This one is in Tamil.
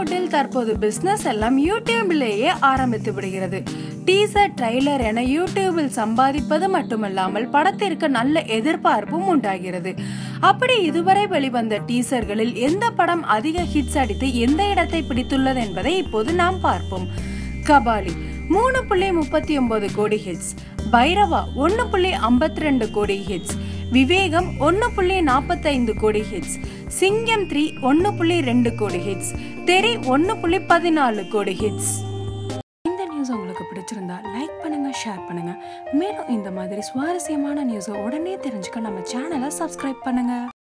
பாலிவுட்டில் தற்போது பிசினஸ் எல்லாம் யூடியூபிலேயே ஆரம்பித்து விடுகிறது டீசர் ட்ரைலர் என யூடியூபில் சம்பாதிப்பது மட்டுமல்லாமல் படத்திற்கு நல்ல எதிர்பார்ப்பும் உண்டாகிறது அப்படி இதுவரை வெளிவந்த டீசர்களில் எந்த படம் அதிக ஹிட்ஸ் அடித்து எந்த இடத்தை பிடித்துள்ளது என்பதை இப்போது நாம் பார்ப்போம் கபாலி மூணு புள்ளி முப்பத்தி ஒன்பது கோடி ஹிட்ஸ் பைரவா ஒன்னு புள்ளி ஐம்பத்தி ரெண்டு கோடி ஹிட்ஸ் விவேகம் ஒன்னு புள்ளி நாற்பத்தைந்து கோடி ஹிட்ஸ் சிங்கம் த்ரீ ஒன்னு புள்ளி ரெண்டு கோடி ஹிட்ஸ் தெரி ஒன்னு புள்ளி பதினாலு கோடி ஹிட்ஸ் இந்த நியூஸ் உங்களுக்கு பிடிச்சிருந்தா லைக் பண்ணுங்க ஷேர் பண்ணுங்க மேலும் இந்த மாதிரி சுவாரஸ்யமான நியூஸை உடனே தெரிஞ்சுக்க நம்ம சேனலை சப்ஸ்கிரைப் பண்ணுங்க